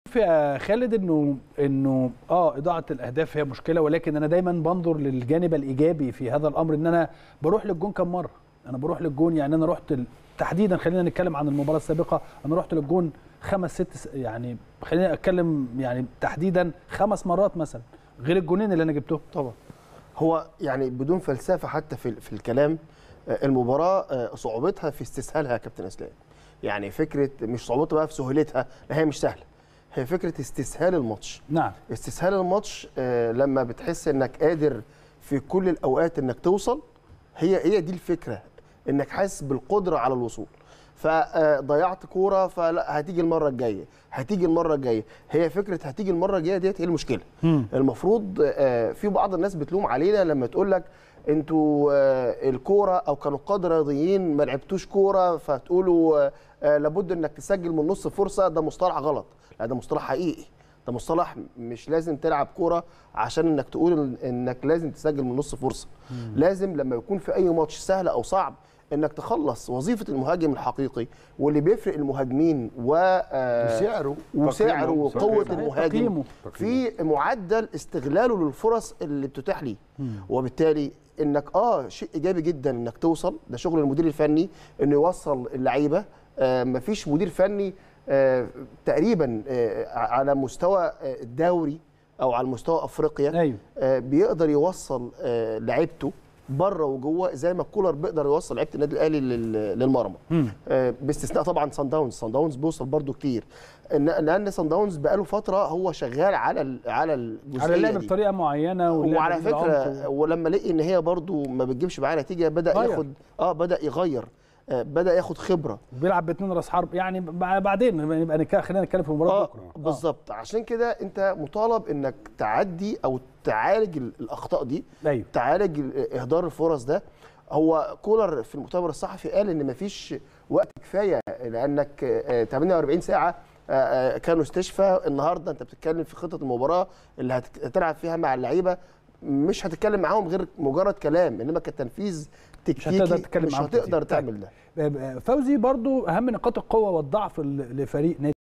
يا خالد انه انه اه اضاعه الاهداف هي مشكله ولكن انا دايما بنظر للجانب الايجابي في هذا الامر ان انا بروح للجون كم مره انا بروح للجون يعني انا رحت ال... تحديدا خلينا نتكلم عن المباراه السابقه انا رحت للجون خمس ست س... يعني خلينا اتكلم يعني تحديدا خمس مرات مثلا غير الجونين اللي انا جبتهم طبعا هو يعني بدون فلسفه حتى في في الكلام آه، المباراه آه، صعوبتها في استسهالها يا كابتن اسلام يعني فكره مش صعوبتها بقى في سهولتها لا هي مش سهله هي فكره استسهال الماتش نعم استسهال الماتش آه، لما بتحس انك قادر في كل الاوقات انك توصل هي هي دي الفكره انك حاسس بالقدره على الوصول فضيعت كوره فلا هتيجي المره الجايه هتيجي المره الجايه هي فكره هتيجي المره الجايه ديت هي المشكله مم. المفروض آه، في بعض الناس بتلوم علينا لما تقول لك انتوا آه، الكوره او كنقاد رياضيين ما لعبتوش كوره فتقولوا آه، آه، لابد انك تسجل من نص فرصه ده مصطلح غلط لا ده مصطلح حقيقي ده مصطلح مش لازم تلعب كوره عشان انك تقول إن- انك لازم تسجل من نص فرصه لازم لما يكون في اي ماتش سهل او صعب انك تخلص وظيفه المهاجم الحقيقي واللي بيفرق المهاجمين و آه، وسعره وسعره تقييمه، وقوه تقييمه. المهاجم تقييمه. في معدل استغلاله للفرص اللي بتتاح ليه وبالتالي انك اه شيء ايجابي جدا انك توصل ده شغل المدير الفني انه يوصل اللعيبه آه مفيش مدير فني آه تقريبا آه على مستوى آه الدوري او على مستوى افريقيا ايوه آه بيقدر يوصل آه لعيبته بره وجوه زي ما كولر بيقدر يوصل لعيبه النادي الاهلي لل- للمرمى مم. آه، باستثناء طبعا سان داونز سان داونز بيوصل برده كتير إن- لان سان داونز بقاله فتره هو شغال على ال- على الجزئيه على اللعب دي. بطريقه معينه واللعب وعلى بالعمق فكره ولما لقي ان هي برده ما بتجيبش معاه نتيجه بدا غير. ياخد اه بدا يغير آه بدا ياخد خبره بيلعب باثنين راس حرب يعني بع- بعدين نبقى نك- خلينا نتكلم في مباراه اه بكره بالظبط عشان كده انت مطالب انك تعدي او تعالج ال- الاخطاء دي ايوه تعالج ال- اهدار الفرص ده هو كولر في المؤتمر الصحفي قال ان مفيش وقت كفايه لانك آه، 48 ساعه آه، آه، كانوا استشفى النهارده انت بتتكلم في خطه المباراه اللي هت- هتلعب فيها مع اللعيبه مش هتتكلم معاهم غير مجرد كلام انما كتنفيذ تكتيكي هتقدر تتكلم مش معاهم هتقدر كتير. تعمل ده فوزي برضو اهم نقاط القوه والضعف ل- لفريق نادي